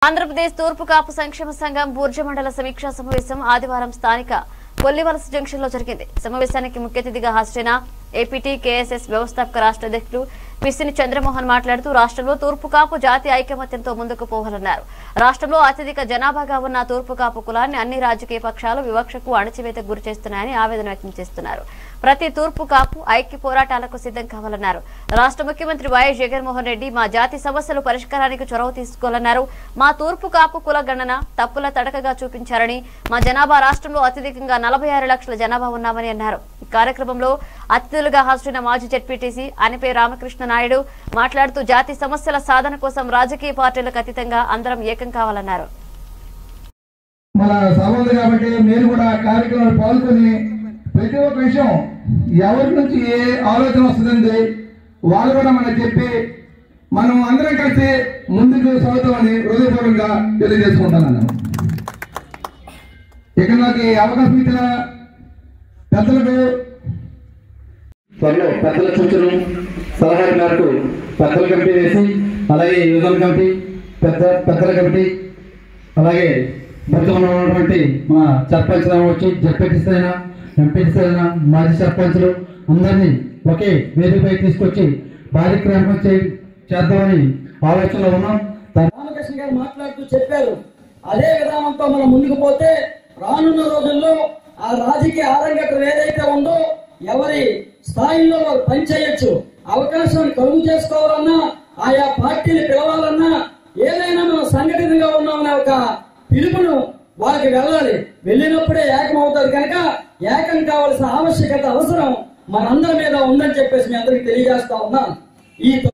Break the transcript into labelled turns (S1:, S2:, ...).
S1: ఆంధ్రప్రదేశ్ తూర్పు కాపు సంక్షేమ సంఘం బూర్జ మండల సమీక్షా సమావేశం ఆదివారం స్థానిక కొల్లివలస జంక్షన్ లో జరిగింది సమావేశానికి ముఖ్య అతిథిగా హాజరైన ఏపీటీ కేఎస్ఎస్ వ్యవస్థాపక రాష్ట్ర అధ్యక్షులు పిసిని చంద్రమోహన్ మాట్లాడుతూ రాష్ట్రంలో తూర్పు కాపు జాతి ఐకమత్యంతో ముందుకు పోవాలన్నారు రాష్ట్రంలో అత్యధిక జనాభాగా ఉన్న తూర్పు కాపు కులాన్ని అన్ని రాజకీయ పక్షాలు వివక్షకు అణచివేతకు గురి చేస్తున్నాయని ఆవేదన వ్యక్తం చేస్తున్నారు ప్రతి తూర్పు కాపు ఐక్య పోరాటాలకు సిద్ధం కావాలన్నారు రాష్ట్ర ముఖ్యమంత్రి వైఎస్ జగన్మోహన్ రెడ్డి మా జాతి సమస్యలు పరిష్కారానికి చొరవ తీసుకోవాలన్నారు మా తూర్పు కాపు కుల గణన తప్పుల తడకగా చూపించారని మా జనాభా రాష్ట్రంలో అత్యధికంగా నలభై ఆరు లక్షల జనాభా ఉన్నామని అన్నారు ఈ కార్యక్రమంలో అతిథులుగా హాజరైన మాజీ జెడ్పీటీసీ అనిపే రామకృష్ణ నాయుడు మాట్లాడుతూ జాతి సమస్యల సాధన కోసం రాజకీయ పార్టీలకు అతీతంగా అందరం ఏకం కావాలన్నారు
S2: మన సభ ఉంది కాబట్టి మీరు కూడా ఆ కార్యక్రమంలో పాల్గొని ప్రతి ఒక్క విషయం ఎవరి నుంచి ఏ ఆలోచన వస్తుందండి వాళ్ళు కూడా మనకు చెప్పి మనం అందరం కలిసి ముందుకు సాగుతామని హృదయపూర్వకంగా తెలియజేసుకుంటాను నేను ఇక్కడ నాకు ఈ అవకాశం ఇచ్చిన పెద్దలకు
S3: త్వరలో పెద్దల సూచన సలహాల మేరకు పెద్దల కమిటీ వేసి అలాగే యువజన కమిటీ పెద్ద పెద్దల కమిటీ అలాగే బతుకమ్మ ఉన్నటువంటి మన సర్పంచ్ వచ్చి జడ్పీటీసీ అయినా ఎంపీటీసీ అయినా మాజీ సర్పంచ్లు అందరినీ ఒకే వేదికపై తీసుకొచ్చి కార్యక్రమం చే చేద్దామని ఆలోచనలో ఉన్నాం దాని
S4: రామకృష్ణ గారు మాట్లాడుతూ చెప్పారు అదే విధానంతో మనం ముందుకు పోతే రానున్న రోజుల్లో ఆ రాజకీయ ఆరంగకం ఏదైతే ఉందో ఎవరి స్థాయిలో వారు పనిచేయొచ్చు అవకాశం కలుగు చేసుకోవాలన్నా ఆయా పార్టీలు పిలవాలన్నా ఏదైనా మనం సంఘటితంగా ఉన్నామనే ఒక పిలుపును వాళ్ళకి వెళ్ళాలి వెళ్ళినప్పుడే ఏకం అవుతారు కనుక ఏకం కావాల్సిన ఆవశ్యకత అవసరం మనందరి మీద ఉందని చెప్పేసి మీ అందరికి తెలియజేస్తా ఉన్నాను ఈ